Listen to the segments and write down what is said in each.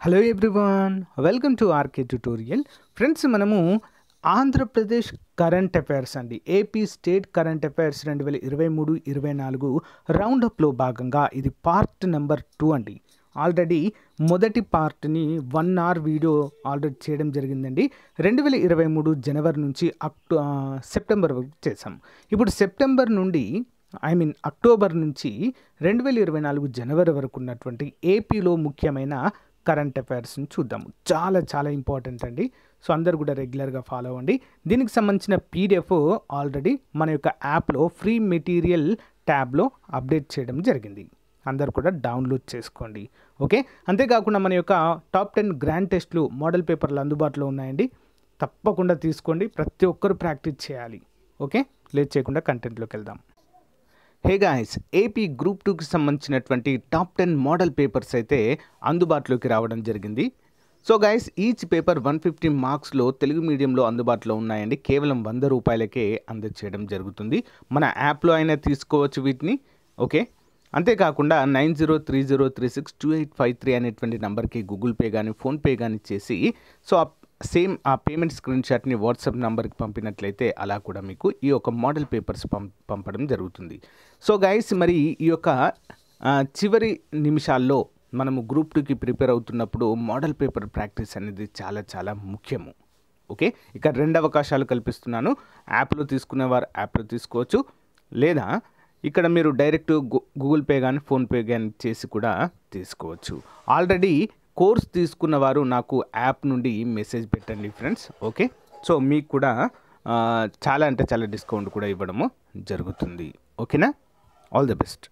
hello everyone welcome to RK tutorial friends మనము Andhra Pradesh current affairs అండి AP state current affairs రెండు వేల ఇరవై మూడు ఇరవై నాలుగు రౌండప్లో భాగంగా ఇది పార్ట్ నెంబర్ టూ అండి ఆల్రెడీ మొదటి పార్ట్ని వన్ అవర్ వీడియో ఆల్రెడీ చేయడం జరిగిందండి రెండు వేల ఇరవై మూడు జనవరి నుంచి అక్టో ఆ, సెప్టెంబర్ వరకు చేసాం ఇప్పుడు సెప్టెంబర్ నుండి ఐ మీన్ అక్టోబర్ నుంచి రెండు వేల ఇరవై నాలుగు జనవరి వరకు ఉన్నటువంటి ఏపీలో ముఖ్యమైన కరెంట్ అఫైర్స్ని చూద్దాము చాలా చాలా ఇంపార్టెంట్ అండి సో అందరు కూడా రెగ్యులర్గా ఫాలో అవ్వండి దీనికి సంబంధించిన పీడిఎఫ్ ఆల్రెడీ మన యొక్క యాప్లో ఫ్రీ మెటీరియల్ ట్యాబ్లో అప్డేట్ చేయడం జరిగింది అందరు కూడా డౌన్లోడ్ చేసుకోండి ఓకే అంతేకాకుండా మన యొక్క టాప్ టెన్ గ్రాండ్ టెస్ట్లు మోడల్ పేపర్లు అందుబాటులో ఉన్నాయండి తప్పకుండా తీసుకోండి ప్రతి ఒక్కరు ప్రాక్టీస్ చేయాలి ఓకే లేట్ చేయకుండా కంటెంట్లోకి వెళ్దాం హే గాయస్ ఏపీ గ్రూప్ టూకి సంబంధించినటువంటి టాప్ టెన్ మోడల్ పేపర్స్ అయితే అందుబాటులోకి రావడం జరిగింది so guys each paper one fifty మార్క్స్లో తెలుగు మీడియంలో అందుబాటులో ఉన్నాయండి కేవలం వంద రూపాయలకే అందచేయడం జరుగుతుంది మన యాప్లో అయినా తీసుకోవచ్చు వీటిని ఓకే అంతేకాకుండా nine zero three zero three six two eight five three అనేటువంటి నెంబర్కి గూగుల్ పే కానీ ఫోన్పే కానీ చేసి సో ఆ సేమ్ ఆ పేమెంట్ స్క్రీన్ షాట్ని వాట్సాప్ నెంబర్కి పంపినట్లయితే అలా కూడా మీకు ఈ యొక్క మోడల్ పేపర్స్ పం పంపడం జరుగుతుంది సో గైస్ మరి ఈ యొక్క ఆ, చివరి నిమిషాల్లో మనము గ్రూప్ టూకి ప్రిపేర్ అవుతున్నప్పుడు మోడల్ పేపర్ ప్రాక్టీస్ అనేది చాలా చాలా ముఖ్యము ఓకే ఇక రెండు అవకాశాలు కల్పిస్తున్నాను యాప్లో తీసుకునేవారు యాప్లో తీసుకోవచ్చు లేదా ఇక్కడ మీరు డైరెక్ట్ గు- గూగుల్ పే కానీ ఫోన్పే కానీ చేసి కూడా తీసుకోవచ్చు ఆల్రెడీ కోర్స్ తీసుకున్న వారు నాకు యాప్ నుండి మెసేజ్ పెట్టండి ఫ్రెండ్స్ ఓకే సో మీకు కూడా ఆ, చాలా అంటే చాలా డిస్కౌంట్ కూడా ఇవ్వడము జరుగుతుంది ఓకేనా all the best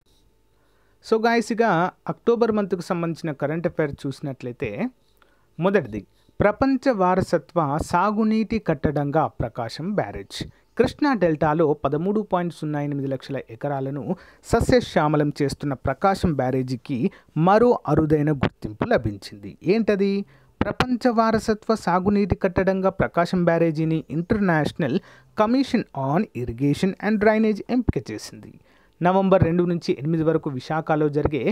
so guys ఇక అక్టోబర్ మంత్కు సంబంధించిన కరెంట్ అఫైర్ చూసినట్లయితే మొదటిది ప్రపంచ వారసత్వ సాగునీటి కట్టడంగా ప్రకాశం బ్యారేజ్ కృష్ణా డెల్టాలో పదమూడు పాయింట్ సున్నా ఎనిమిది లక్షల ఎకరాలను సస్యశ్యామలం చేస్తున్న ప్రకాశం బ్యారేజీకి మరో అరుదైన గుర్తింపు లభించింది ఏంటది ప్రపంచ వారసత్వ సాగునీటి కట్టడంగా ప్రకాశం బ్యారేజీని International Commission on Irrigation and Drainage ఎంపిక చేసింది నవంబర్ రెండు నుంచి ఎనిమిది వరకు విశాఖలో జరిగే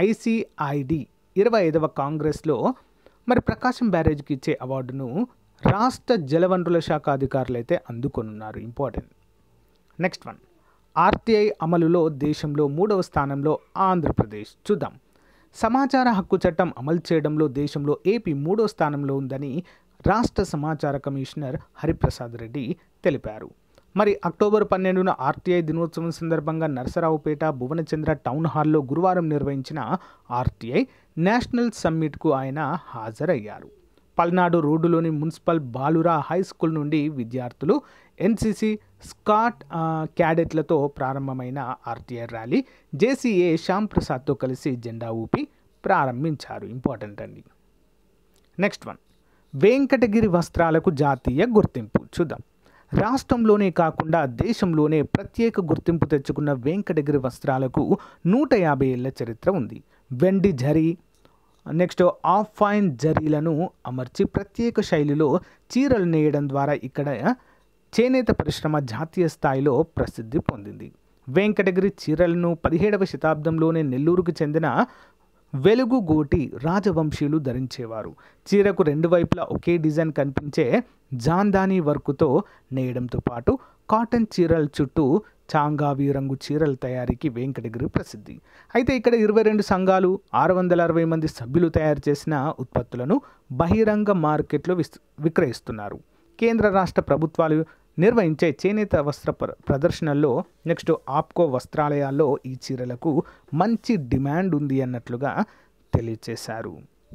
ఐసిఐడి ఇరవై ఐదవ కాంగ్రెస్లో మరి ప్రకాశం బ్యారేజ్కి ఇచ్చే అవార్డును రాష్ట్ర జలవనరుల శాఖ అధికారులు అయితే అందుకొనున్నారు ఇంపార్టెంట్ నెక్స్ట్ వన్ ఆర్టీఐ అమలులో దేశంలో మూడవ స్థానంలో ఆంధ్రప్రదేశ్ చూద్దాం సమాచార హక్కు చట్టం అమలు చేయడంలో దేశంలో ఏపీ మూడో స్థానంలో ఉందని రాష్ట్ర సమాచార కమిషనర్ హరిప్రసాద్ రెడ్డి తెలిపారు మరి అక్టోబర్ పన్నెండున ఆర్టీఐ దినోత్సవం సందర్భంగా నరసరావుపేట భువనచంద్ర టౌన్ హాల్లో గురువారం నిర్వహించిన ఆర్టీఐ నేషనల్ సమ్మిట్కు ఆయన హాజరయ్యారు పల్నాడు రోడ్డులోని మున్సిపల్ బాలురా హై స్కూల్ నుండి విద్యార్థులు ఎన్సిసి స్కాట్ ఆ, క్యాడెట్లతో ప్రారంభమైన ఆర్టీఐ ర్యాలీ జేసీఏ శ్యామ్ ప్రసాద్తో కలిసి జెండా ఊపి ప్రారంభించారు ఇంపార్టెంట్ అండి నెక్స్ట్ వన్ వెంకటగిరి వస్త్రాలకు జాతీయ గుర్తింపు చూద్దాం రాష్ట్రంలోనే కాకుండా దేశంలోనే ప్రత్యేక గుర్తింపు తెచ్చుకున్న వెంకటగిరి వస్త్రాలకు నూట యాభై ఏళ్ల చరిత్ర ఉంది వెండి జరీ నెక్స్ట్ ఆఫ్ ఫైన్ జరీలను అమర్చి ప్రత్యేక శైలిలో చీరలు నేయడం ద్వారా ఇక్కడ చేనేత పరిశ్రమ జాతీయ స్థాయిలో ప్రసిద్ధి పొందింది వెంకటగిరి చీరలను పదిహేడవ శతాబ్దంలోనే నెల్లూరుకు చెందిన వెలుగుగోటి రాజవంశీయులు ధరించేవారు చీరకు రెండు వైపులా ఒకే డిజైన్ కనిపించే జాందానీ వర్కుతో నేయడంతో పాటు కాటన్ చీరల చుట్టూ చాంగావి రంగు చీరల తయారీకి వెంకటగిరి ప్రసిద్ధి అయితే ఇక్కడ ఇరవై రెండు సంఘాలు ఆరు వందల అరవై మంది సభ్యులు తయారు చేసిన ఉత్పత్తులను బహిరంగ మార్కెట్లో విస్ విక్రయిస్తున్నారు కేంద్ర రాష్ట్ర ప్రభుత్వాలు నిర్వహించే చేనేత వస్త్ర ప్ర- ప్రదర్శనల్లో నెక్స్ట్ ఆప్కో వస్త్రాలయాల్లో ఈ చీరలకు మంచి డిమాండ్ ఉంది అన్నట్లుగా తెలియచేశారు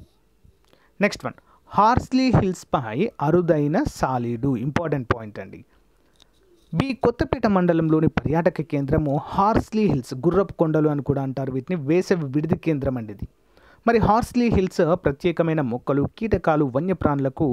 నెక్స్ట్ వన్ హార్స్లీ హిల్స్ పై అరుదైన సాలీడు ఇంపార్టెంట్ పాయింట్ అండి బి కొత్తపేట మండలంలోని పర్యాటక కేంద్రము హార్స్లీ హిల్స్ గుర్రపు కొండలు అని కూడా అంటారు వీటిని వేసవి విడిది కేంద్రం అండి ఇది మరి హార్స్లీ హిల్స్ ప్రత్యేకమైన మొక్కలు కీటకాలు వన్యప్రాణులకు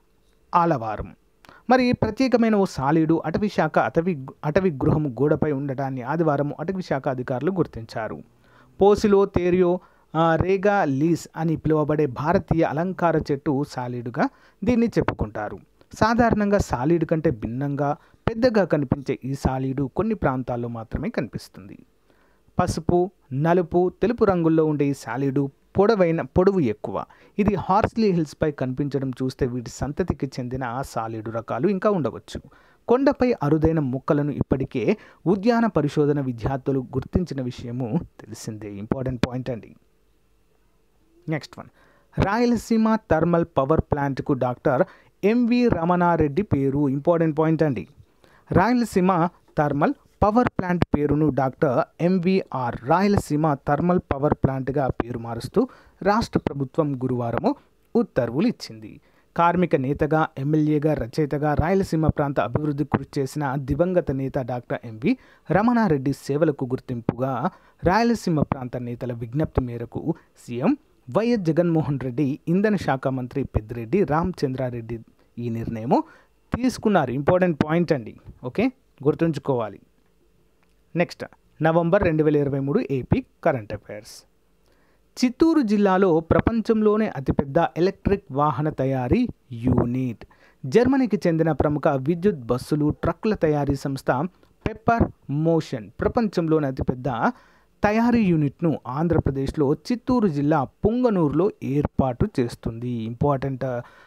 ఆలవారం మరి ప్రత్యేకమైన ఓ సాలీడు అటవీ శాఖ అటవీ అటవీ గృహం గోడపై ఉండటాన్ని ఆదివారం అటవీ శాఖ అధికారులు గుర్తించారు పోసిలో తేరియో ఆ, రేగా లీస్ అని పిలువబడే భారతీయ అలంకార చెట్టు సాలీడుగా దీన్ని చెప్పుకుంటారు సాధారణంగా సాలీడు కంటే భిన్నంగా పెద్దగా కనిపించే ఈ సాలీడు కొన్ని ప్రాంతాల్లో మాత్రమే కనిపిస్తుంది పసుపు నలుపు తెలుపు రంగుల్లో ఉండే ఈ సాలీడు పొడవైన పొడవు ఎక్కువ ఇది హార్స్లీ హిల్స్పై కనిపించడం చూస్తే వీటి సంతతికి చెందిన సాలీడు రకాలు ఇంకా ఉండవచ్చు కొండపై అరుదైన మొక్కలను ఇప్పటికే ఉద్యాన పరిశోధన విద్యార్థులు గుర్తించిన విషయము తెలిసిందే ఇంపార్టెంట్ పాయింట్ అండి next one Rayalaseema thermal power ప్లాంట్కు డాక్టర్ ఎంవి రమణారెడ్డి పేరు ఇంపార్టెంట్ పాయింట్ అండి రాయలసీమ థర్మల్ పవర్ ప్లాంట్ పేరును doctor MVR Rayalaseema thermal power ప్లాంట్గా పేరు మారుస్తూ రాష్ట్ర ప్రభుత్వం గురువారము ఉత్తర్వులు ఇచ్చింది కార్మిక నేతగా ఎమ్మెల్యేగా రచయితగా రాయలసీమ ప్రాంత అభివృద్ధి కృషి చేసిన దివంగత నేత డాక్టర్ ఎంవి రమణారెడ్డి సేవలకు గుర్తింపుగా రాయలసీమ ప్రాంత నేతల విజ్ఞప్తి మేరకు సీఎం వైఎస్ జగన్మోహన్ రెడ్డి ఇంధన శాఖ మంత్రి పెద్దిరెడ్డి రామచంద్రారెడ్డి ఈ నిర్ణయము తీసుకున్నారు ఇంపార్టెంట్ పాయింట్ అండి ఓకే గుర్తుంచుకోవాలి నెక్స్ట్ నవంబర్ రెండు వేల ఇరవై మూడు ఏపీ కరెంట్ అఫైర్స్ చిత్తూరు జిల్లాలో ప్రపంచంలోనే అతిపెద్ద ఎలక్ట్రిక్ వాహన తయారీ యూనిట్ జర్మనీకి చెందిన ప్రముఖ విద్యుత్ బస్సులు ట్రక్కుల తయారీ సంస్థ పెప్పర్ మోషన్ ప్రపంచంలోని అతిపెద్ద తయారీ యూనిట్ను ఆంధ్రప్రదేశ్లో చిత్తూరు జిల్లా పుంగనూరులో ఏర్పాటు చేస్తుంది ఇంపార్టెంట్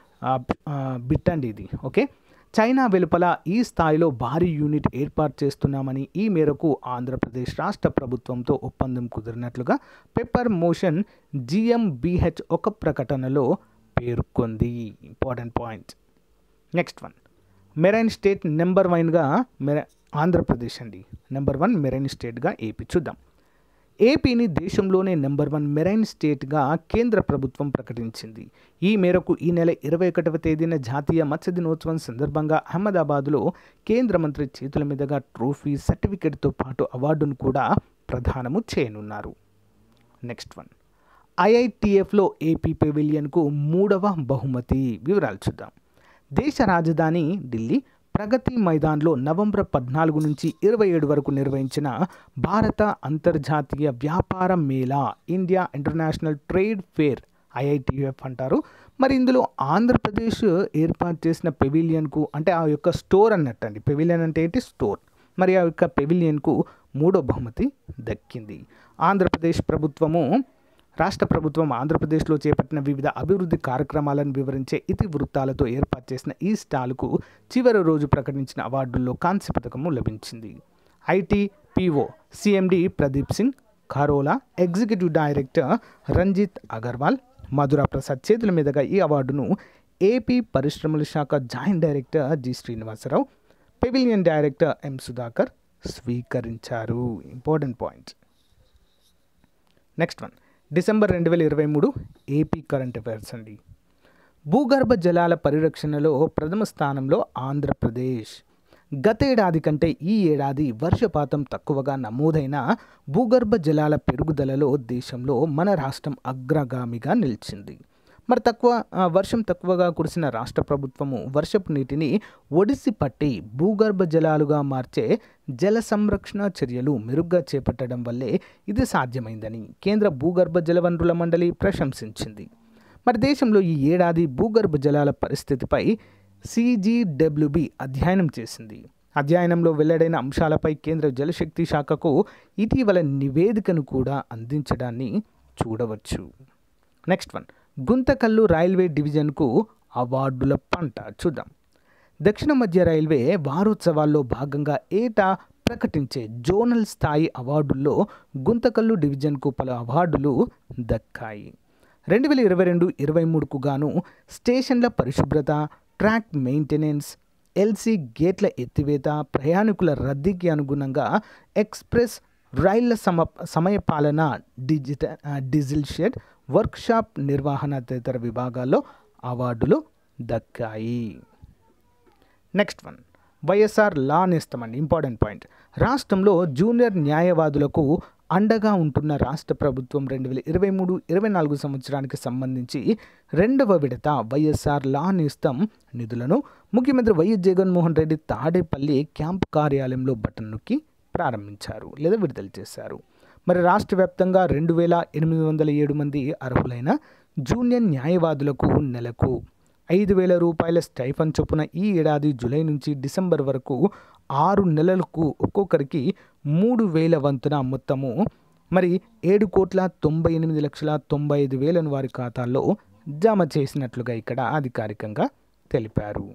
బిట్ అండి ఇది ఓకే చైనా వెలుపల ఈ స్థాయిలో భారీ యూనిట్ ఏర్పాటు చేస్తున్నామని ఈ మేరకు ఆంధ్రప్రదేశ్ రాష్ట్ర ప్రభుత్వంతో ఒప్పందం కుదిరినట్లుగా పెప్పర్ మోషన్ జిఎంబిహెచ్ ఒక ప్రకటనలో పేర్కొంది important point next one marine state number వన్గా మెర ఆంధ్రప్రదేశ్ అండి నెంబర్ వన్ మెరైన్ స్టేట్గా ఏపీ చూద్దాం ఏపీని దేశంలోనే నెంబర్ వన్ మెరైన్ స్టేట్గా కేంద్ర ప్రభుత్వం ప్రకటించింది ఈ మేరకు ఈ నెల ఇరవై ఒకటవ తేదీన జాతీయ మత్స్య దినోత్సవం సందర్భంగా అహ్మదాబాద్లో కేంద్ర మంత్రి చేతుల మీదుగా ట్రోఫీ సర్టిఫికెట్తో పాటు అవార్డును కూడా ప్రదానము చేయనున్నారు నెక్స్ట్ వన్ ఐఐటిఎఫ్లో ఏపీ పెవిలియన్కు మూడవ బహుమతి వివరాలు చూద్దాం దేశ రాజధాని ఢిల్లీ ప్రగతి మైదాన్లో నవంబర్ పద్నాలుగు నుంచి ఇరవై ఏడు వరకు నిర్వహించిన భారత అంతర్జాతీయ వ్యాపార మేళా India International Trade Fair IITF అంటారు మరి ఇందులో ఆంధ్రప్రదేశ్ ఏర్పాటు చేసిన పెవిలియన్కు అంటే ఆ యొక్క స్టోర్ అన్నట్టండి పెవిలియన్ అంటే ఏంటి స్టోర్ మరి ఆ యొక్క పెవిలియన్కు మూడో బహుమతి దక్కింది ఆంధ్రప్రదేశ్ ప్రభుత్వము రాష్ట్ర ప్రభుత్వం ఆంధ్రప్రదేశ్లో చేపట్టిన వివిధ అభివృద్ధి కార్యక్రమాలను వివరించే ఇతివృత్తాలతో ఏర్పాటు చేసిన ఈ స్టాల్కు చివరి రోజు ప్రకటించిన అవార్డుల్లో కాంస్య పథకము లభించింది IT PO CMD Pradeep Singh Kharola executive director Ranjit Agarwal Madhura Prasad చేతుల మీదుగా ఈ అవార్డును ఏపీ పరిశ్రమల శాఖ joint director G Srinivasarao pavilion director M Sudhakar స్వీకరించారు important point next one December రెండు వేల ఇరవై మూడు ఏపీ కరెంట్ అఫైర్స్ అండి భూగర్భ జలాల పరిరక్షణలో ప్రథమ స్థానంలో ఆంధ్రప్రదేశ్ గతేడాది కంటే ఈ ఏడాది వర్షపాతం తక్కువగా నమోదైన భూగర్భ జలాల పెరుగుదలలో దేశంలో మన రాష్ట్రం అగ్రగామిగా నిలిచింది మరి తక్కువ ఆ, వర్షం తక్కువగా కురిసిన రాష్ట్ర ప్రభుత్వము వర్షపు నీటిని ఒడిసి పట్టి భూగర్భ జలాలుగా మార్చే జల సంరక్షణ చర్యలు మెరుగ్గా చేపట్టడం వల్లే ఇది సాధ్యమైందని కేంద్ర భూగర్భ జలవనరుల మండలి ప్రశంసించింది మరి దేశంలో ఈ ఏడాది భూగర్భ జలాల పరిస్థితిపై సిజిడబ్ల్యూబి అధ్యయనం చేసింది అధ్యయనంలో వెల్లడైన అంశాలపై కేంద్ర జలశక్తి శాఖకు ఇటీవల నివేదికను కూడా అందించడాన్ని చూడవచ్చు నెక్స్ట్ వన్ గుంతకల్లు రైల్వే డివిజన్కు అవార్డుల పంట చూద్దాం దక్షిణ మధ్య రైల్వే వారోత్సవాల్లో భాగంగా ఏటా ప్రకటించే జోనల్ స్థాయి అవార్డుల్లో గుంతకల్లు డివిజన్కు పలు అవార్డులు దక్కాయి రెండు వేల ఇరవై రెండు ఇరవై మూడుకు గాను స్టేషన్ల పరిశుభ్రత ట్రాక్ మెయింటెనెన్స్ ఎల్సీ గేట్ల ఎత్తివేత ప్రయాణికుల రద్దీకి అనుగుణంగా ఎక్స్ప్రెస్ రైళ్ల సమ సమయపాలన డిజిట డీజిల్ షెడ్ వర్క్షాప్ నిర్వహణ తదితర విభాగాల్లో అవార్డులు దక్కాయి నెక్స్ట్ వన్ వైఎస్ఆర్ లా నేస్తామండి ఇంపార్టెంట్ పాయింట్ రాష్ట్రంలో జూనియర్ న్యాయవాదులకు అండగా ఉంటున్న రాష్ట్ర ప్రభుత్వం రెండు వేల ఇరవై మూడు ఇరవై నాలుగు సంవత్సరానికి సంబంధించి రెండవ విడత వైఎస్ఆర్ లా నేస్తం నిధులను ముఖ్యమంత్రి వైఎస్ జగన్మోహన్ రెడ్డి తాడేపల్లి క్యాంప్ కార్యాలయంలో బటన్ నొక్కి ప్రారంభించారు లేదా విడుదల చేశారు మరి రాష్ట్ర వ్యాప్తంగా రెండు వేల ఎనిమిది వందల ఏడు మంది అర్హులైన జూనియర్ న్యాయవాదులకు నెలకు ఐదు వేల రూపాయల స్టైఫన్ చొప్పున ఈ ఏడాది జూలై నుంచి డిసెంబర్ వరకు ఆరు నెలలకు ఒక్కొక్కరికి మూడు వేల వంతున మొత్తము మరి ఏడు కోట్ల తొంభై ఎనిమిది లక్షల తొంభై ఐదు వేలను వారి ఖాతాల్లో జమ చేసినట్లుగా ఇక్కడ అధికారికంగా తెలిపారు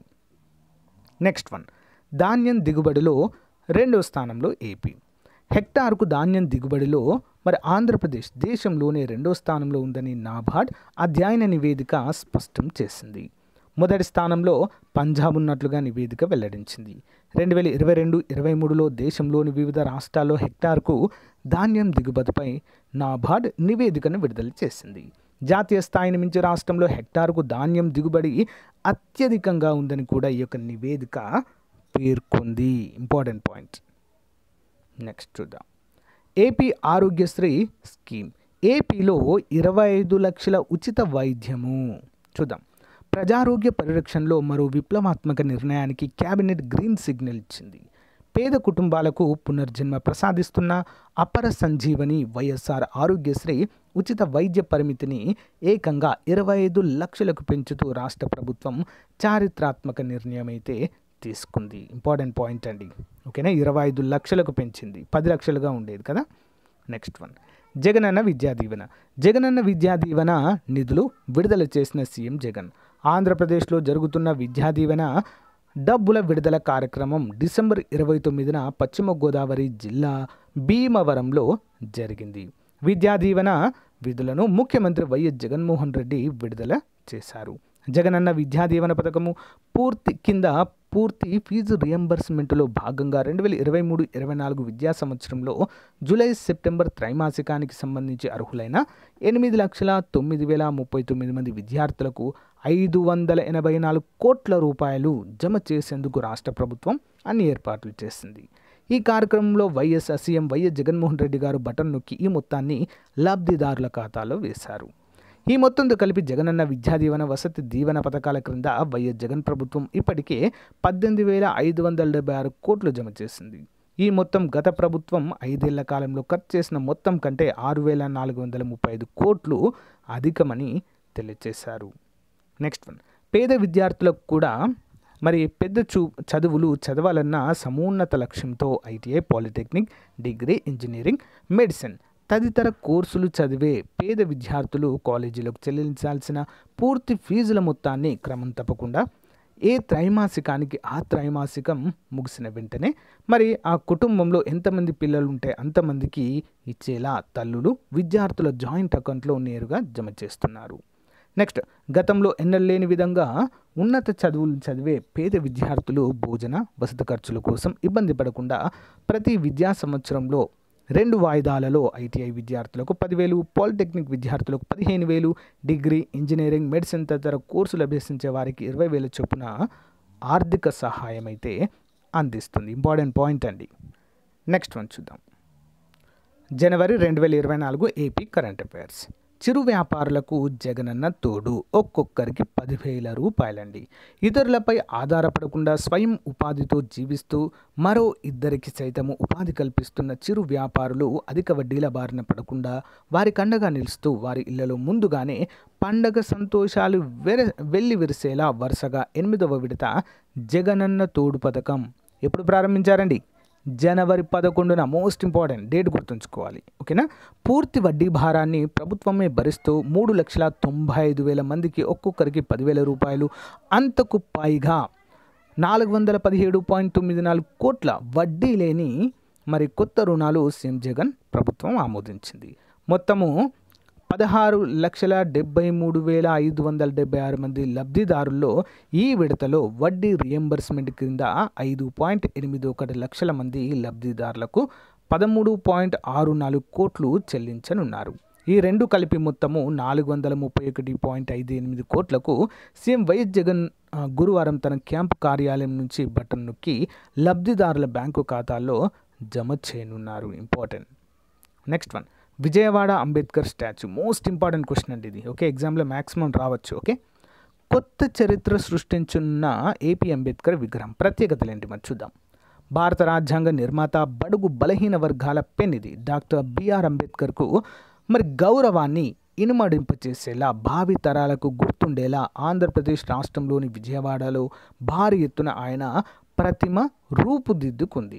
నెక్స్ట్ వన్ ధాన్యం దిగుబడిలో రెండో స్థానంలో ఏపీ హెక్టార్కు ధాన్యం దిగుబడిలో మరి ఆంధ్రప్రదేశ్ దేశంలోనే రెండో స్థానంలో ఉందని నాబార్డ్ అధ్యయన నివేదిక స్పష్టం చేసింది మొదటి స్థానంలో పంజాబ్ ఉన్నట్లుగా నివేదిక వెల్లడించింది రెండు వేల ఇరవై రెండు ఇరవై మూడులో దేశంలోని వివిధ రాష్ట్రాల్లో హెక్టార్కు ధాన్యం దిగుబడిపై నాబార్డ్ నివేదికను విడుదల చేసింది జాతీయ స్థాయిని మించి రాష్ట్రంలో హెక్టార్కు ధాన్యం దిగుబడి అత్యధికంగా ఉందని కూడా ఈ యొక్క నివేదిక పేర్కొంది ఇంపార్టెంట్ పాయింట్ నెక్స్ట్ చూద్దాం ఏపీ ఆరోగ్యశ్రీ స్కీమ్ ఏపీలో ఇరవై ఐదు లక్షల ఉచిత వైద్యము చూద్దాం ప్రజారోగ్య పరిరక్షణలో మరో విప్లవాత్మక నిర్ణయానికి కేబినెట్ గ్రీన్ సిగ్నల్ ఇచ్చింది పేద కుటుంబాలకు పునర్జన్మ ప్రసాదిస్తున్న అపర సంజీవని వైఎస్ఆర్ ఆరోగ్యశ్రీ ఉచిత వైద్య పరిమితిని ఏకంగా ఇరవై ఐదు లక్షలకు పెంచుతూ రాష్ట్ర ప్రభుత్వం చారిత్రాత్మక నిర్ణయం అయితే తీసుకుంది ఇంపార్టెంట్ పాయింట్ అండి ఓకేనా ఇరవై ఐదు లక్షలకు పెంచింది పది లక్షలుగా ఉండేది కదా నెక్స్ట్ వన్ జగనన్న విద్యా దీవెన జగనన్న విద్యా దీవెన నిధులు విడుదల చేసిన సీఎం జగన్ ఆంధ్రప్రదేశ్లో జరుగుతున్న విద్యా దీవెన డబ్బుల విడుదల కార్యక్రమం డిసెంబర్ ఇరవై తొమ్మిదిన పశ్చిమ గోదావరి జిల్లా భీమవరంలో జరిగింది విద్యా దీవెన విధులను ముఖ్యమంత్రి వైఎస్ జగన్మోహన్ రెడ్డి విడుదల చేశారు జగనన్న విద్యా దీవెన పథకము పూర్తి కింద పూర్తి ఫీజు రియంబర్స్మెంట్లో భాగంగా రెండు వేల ఇరవై మూడు ఇరవై నాలుగు విద్యా సంవత్సరంలో జూలై సెప్టెంబర్ త్రైమాసికానికి సంబంధించి అర్హులైన ఎనిమిది లక్షల తొమ్మిది వేల ముప్పై తొమ్మిది మంది విద్యార్థులకు ఐదు వందల ఎనభై నాలుగు కోట్ల రూపాయలు జమ చేసేందుకు రాష్ట్ర ప్రభుత్వం అన్ని ఏర్పాట్లు చేసింది ఈ కార్యక్రమంలో YS CM YS Jaganmohan Reddy గారు బటన్ నొక్కి ఈ మొత్తాన్ని లబ్ధిదారుల ఖాతాలో వేశారు ఈ మొత్తంతో కలిపి జగనన్న విద్యా దీవెన వసతి దీవెన పథకాల క్రింద వైఎస్ జగన్ ప్రభుత్వం ఇప్పటికే పద్దెనిమిది వేల ఐదు వందల డెబ్బై ఆరు కోట్లు జమ చేసింది ఈ మొత్తం గత ప్రభుత్వం ఐదేళ్ల కాలంలో ఖర్చు చేసిన మొత్తం కంటే ఆరు వేల నాలుగు వందల ముప్పై ఐదు కోట్లు అధికమని తెలియజేశారు నెక్స్ట్ వన్ పేద విద్యార్థులకు కూడా మరి పెద్ద చూ చదువులు చదవాలన్న సమూన్నత లక్ష్యంతో ITI polytechnic degree engineering medicine తదితర కోర్సులు చదివే పేద విద్యార్థులు కాలేజీలకు చెల్లించాల్సిన పూర్తి ఫీజుల మొత్తాన్ని క్రమం తప్పకుండా ఏ త్రైమాసికానికి ఆ త్రైమాసికం ముగిసిన వెంటనే మరి ఆ కుటుంబంలో ఎంతమంది పిల్లలు ఉంటే అంతమందికి ఇచ్చేలా తల్లులు విద్యార్థుల జాయింట్ అకౌంట్లో నేరుగా జమ చేస్తున్నారు నెక్స్ట్ గతంలో ఎన్నలేని విధంగా ఉన్నత చదువులు చదివే పేద విద్యార్థులు భోజన వసతి ఖర్చుల కోసం ఇబ్బంది పడకుండా ప్రతి విద్యా సంవత్సరంలో రెండు వాయిదాలలో ఐటీఐ విద్యార్థులకు పదివేలు పాలిటెక్నిక్ విద్యార్థులకు పదిహేను వేలు డిగ్రీ ఇంజనీరింగ్ మెడిసిన్ తదితర కోర్సులు అభ్యసించే వారికి ఇరవై వేల చొప్పున ఆర్థిక సహాయం అయితే అందిస్తుంది ఇంపార్టెంట్ పాయింట్ అండి నెక్స్ట్ వన్ చూద్దాం జనవరి రెండు వేల ఇరవై నాలుగు ఏపీ కరెంట్ అఫైర్స్ చిరు వ్యాపారులకు జగనన్న తోడు ఒక్కొక్కరికి పదివేల రూపాయలండి ఇతరులపై ఆధారపడకుండా స్వయం ఉపాధితో జీవిస్తూ మరో ఇద్దరికి సైతము ఉపాధి కల్పిస్తున్న చిరు వ్యాపారులు అధిక వడ్డీల బారిన పడకుండా వారి కండగా నిలుస్తూ వారి ఇళ్లలో ముందుగానే పండగ సంతోషాలు వెర వెళ్ళి విరిసేలా వరుసగా ఎనిమిదవ విడత జగనన్న తోడు పథకం ఎప్పుడు ప్రారంభించారండి జనవరి పదకొండున మోస్ట్ ఇంపార్టెంట్ డేట్ గుర్తుంచుకోవాలి ఓకేనా పూర్తి వడ్డీ భారాన్ని ప్రభుత్వమే భరిస్తూ మూడు లక్షల తొంభై ఐదు వేల మందికి ఒక్కొక్కరికి పదివేల రూపాయలు అంతకు పైగా నాలుగు వందల పదిహేడు పాయింట్ తొమ్మిది నాలుగు కోట్ల వడ్డీ లేని మరి కొత్త రుణాలు సీఎం జగన్ ప్రభుత్వం ఆమోదించింది మొత్తము పదహారు లక్షల డెబ్బై మూడు వేల ఐదు వందల డెబ్బై ఆరు మంది లబ్ధిదారుల్లో ఈ విడతలో వడ్డీ రియంబర్స్మెంట్ కింద ఐదు పాయింట్ ఎనిమిది ఒకటి లక్షల మంది లబ్ధిదారులకు పదమూడు పాయింట్ ఆరు నాలుగు కోట్లు చెల్లించనున్నారు ఈ రెండు కలిపి మొత్తము నాలుగు వందల ముప్పై ఒకటి పాయింట్ ఐదు ఎనిమిది కోట్లకు సీఎం వైఎస్ జగన్ ఆ, గురువారం తన క్యాంపు కార్యాలయం నుంచి బటన్ నొక్కి లబ్ధిదారుల బ్యాంకు ఖాతాల్లో జమ చేయనున్నారు important next one Vijayawada Ambedkar statue most important question అండి ఇది ఓకే ఎగ్జామ్లో మ్యాక్సిమం రావచ్చు ఓకే కొత్త చరిత్ర సృష్టించున్న ఏపీ అంబేద్కర్ విగ్రహం ప్రత్యేకతలు ఏంటి మరి చూద్దాం భారత రాజ్యాంగ నిర్మాత బడుగు బలహీన వర్గాల పెన్నిది డాక్టర్ బిఆర్ అంబేద్కర్కు మరి గౌరవాన్ని ఇనుమడింపచేసేలా భావి తరాలకు గుర్తుండేలా ఆంధ్రప్రదేశ్ రాష్ట్రంలోని విజయవాడలో భారీ ఎత్తున ఆయన ప్రతిమ రూపుదిద్దుకుంది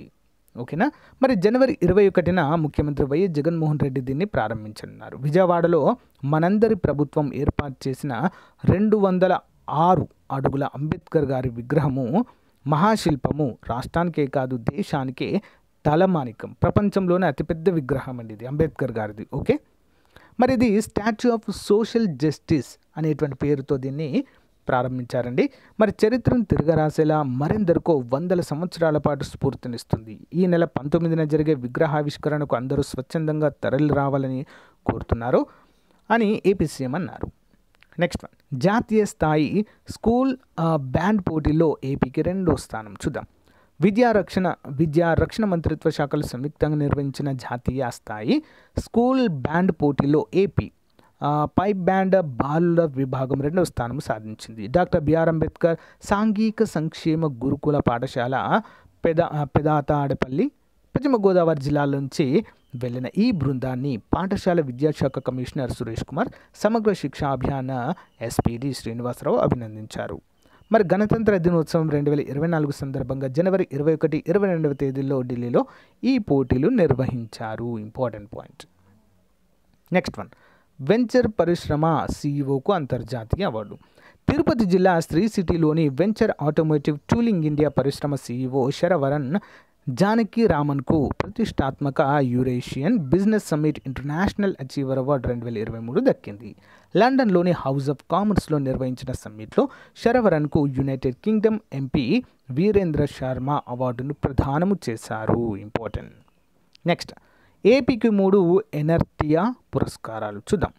ఓకేనా మరి జనవరి ఇరవై ఒకటిన ముఖ్యమంత్రి వైఎస్ జగన్మోహన్ రెడ్డి దీన్ని ప్రారంభించనున్నారు విజయవాడలో మనందరి ప్రభుత్వం ఏర్పాటు చేసిన రెండు వందల ఆరు అడుగుల అంబేద్కర్ గారి విగ్రహము మహాశిల్పము రాష్ట్రానికే కాదు దేశానికే తలమానికం ప్రపంచంలోనే అతిపెద్ద విగ్రహం అండి ఇది అంబేద్కర్ గారిది ఓకే మరి ఇది స్టాచ్యూ ఆఫ్ సోషల్ జస్టిస్ అనేటువంటి పేరుతో దీన్ని ప్రారంభించారండి మరి చరిత్రను తిరగరాసేలా మరెందరికో వందల సంవత్సరాల పాటు స్ఫూర్తినిస్తుంది ఈ నెల పంతొమ్మిదిన జరిగే విగ్రహావిష్కరణకు అందరూ స్వచ్ఛందంగా తరలి రావాలని కోరుతున్నారు అని ఏపీ సీఎం అన్నారు నెక్స్ట్ వన్ జాతీయ స్థాయి స్కూల్ ఆ, బ్యాండ్ పోటీలో ఏపీకి రెండో స్థానం చూద్దాం విద్యా రక్షణ విద్యా రక్షణ మంత్రిత్వ శాఖలు సంయుక్తంగా నిర్వహించిన జాతీయ స్థాయి స్కూల్ బ్యాండ్ పోటీలో ఏపీ ఆ, పైప్ బ్యాండ్ బాలుల విభాగం రెండవ స్థానం సాధించింది డాక్టర్ బిఆర్ అంబేద్కర్ సాంఘిక సంక్షేమ గురుకుల పాఠశాల పెద పెదాతాడపల్లి పశ్చిమ గోదావరి జిల్లాల నుంచి వెళ్ళిన ఈ బృందాన్ని పాఠశాల విద్యాశాఖ కమిషనర్ సురేష్ కుమార్ సమగ్ర శిక్షా అభియాన ఎస్పీడి శ్రీనివాసరావు అభినందించారు మరి గణతంత్ర దినోత్సవం రెండు వేల ఇరవై నాలుగు సందర్భంగా జనవరి ఇరవై ఒకటి ఇరవై రెండవ తేదీల్లో ఢిల్లీలో ఈ పోటీలు నిర్వహించారు important point next one venture పరిశ్రమ సీఈఓకు అంతర్జాతీయ అవార్డు తిరుపతి జిల్లా శ్రీ సిటీలోని వెంచర్ ఆటోమోటివ్ టూలింగ్ ఇండియా పరిశ్రమ సీఈఓ శరవరన్ జానకి రామన్కు ప్రతిష్టాత్మక Eurasian business summit international achiever award రెండు వేల ఇరవై మూడు దక్కింది లండన్లోని హౌస్ ఆఫ్ కామర్స్లో నిర్వహించిన సమ్మిట్లో శరవరన్కు United Kingdom MP Virendra Sharma అవార్డును ప్రదానము చేశారు ఇంపార్టెంట్ నెక్స్ట్ ఏపీకి మూడు ఎనర్టియా పురస్కారాలు చూద్దాం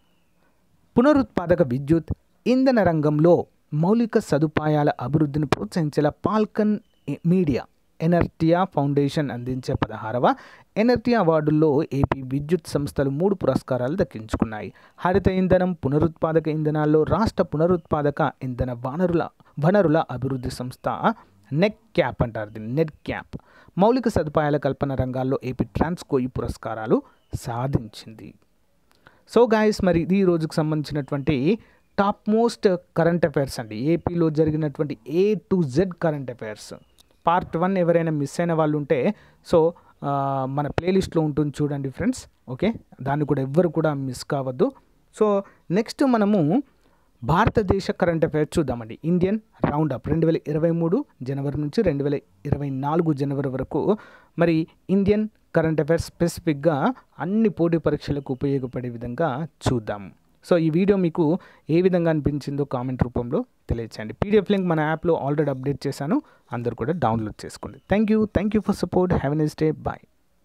పునరుత్పాదక విద్యుత్ ఇంధన రంగంలో మౌలిక సదుపాయాల అభివృద్ధిని ప్రోత్సహించేలా పాల్కన్ మీడియా ఎనర్టియా ఫౌండేషన్ అందించే పదహారవ ఎనర్టియా అవార్డుల్లో ఏపీ విద్యుత్ సంస్థలు మూడు పురస్కారాలు దక్కించుకున్నాయి హరిత ఇంధనం పునరుత్పాదక ఇంధనాల్లో రాష్ట్ర పునరుత్పాదక ఇంధన వనరుల వనరుల అభివృద్ధి సంస్థ నెక్ క్యాప్ అంటారు దీన్ని నెట్ క్యాప్ మౌలిక సదుపాయాల కల్పన రంగాల్లో ఏపీ ట్రాన్స్కో ఈ పురస్కారాలు సాధించింది సో గాయస్ మరి ఇది ఈ రోజుకు సంబంధించినటువంటి టాప్ మోస్ట్ కరెంట్ అఫైర్స్ అండి ఏపీలో జరిగినటువంటి A to Z current affairs part one ఎవరైనా మిస్ అయిన వాళ్ళు ఉంటే సో ఆ, మన ప్లేలిస్ట్లో ఉంటుంది చూడండి ఫ్రెండ్స్ ఓకే దాన్ని కూడా ఎవ్వరు కూడా మిస్ కావద్దు సో నెక్స్ట్ మనము భారతదేశ కరెంట్ అఫైర్స్ చూద్దామండి ఇండియన్ రౌండ్ అప్ రెండు వేల ఇరవై మూడు జనవరి నుంచి రెండు వేల ఇరవై నాలుగు జనవరి వరకు మరి ఇండియన్ కరెంట్ అఫైర్స్ స్పెసిఫిక్గా అన్ని పోటీ పరీక్షలకు ఉపయోగపడే విధంగా చూద్దాం సో ఈ వీడియో మీకు ఏ విధంగా అనిపించిందో కామెంట్ రూపంలో తెలియచేయండి పీడిఎఫ్ లింక్ మన యాప్లో ఆల్రెడీ అప్డేట్ చేశాను అందరూ కూడా డౌన్లోడ్ చేసుకోండి thank you thank you for support have a day bye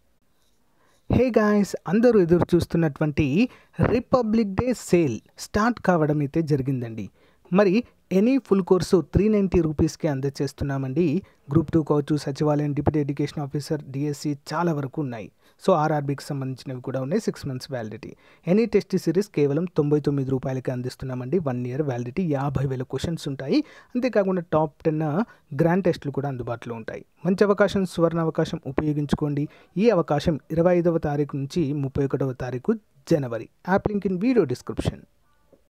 hey guys అందరూ ఎదురు చూస్తున్నటువంటి రిపబ్లిక్ డే సేల్ స్టార్ట్ కావడం అయితే జరిగిందండి మరి any full course three ninety రూపీస్కి అందజేస్తున్నామండి గ్రూప్ టూ కావచ్చు సచివాలయం డిప్యూటీ ఎడ్యుకేషన్ ఆఫీసర్ డిఎస్సి చాలా వరకు ఉన్నాయి సో ఆర్ఆర్బీకి సంబంధించినవి కూడా ఉన్నాయి six months validity any test series కేవలం తొంభై తొమ్మిది రూపాయలకి అందిస్తున్నామండి వన్ ఇయర్ వ్యాలిడిటీ యాభై వేల క్వశ్చన్స్ ఉంటాయి అంతేకాకుండా టాప్ టెన్ గ్రాండ్ టెస్టులు కూడా అందుబాటులో ఉంటాయి మంచి అవకాశం సువర్ణ అవకాశం ఉపయోగించుకోండి ఈ అవకాశం ఇరవై ఐదవ తారీఖు నుంచి ముప్పై ఒకటవ తారీఖు జనవరి app link in video description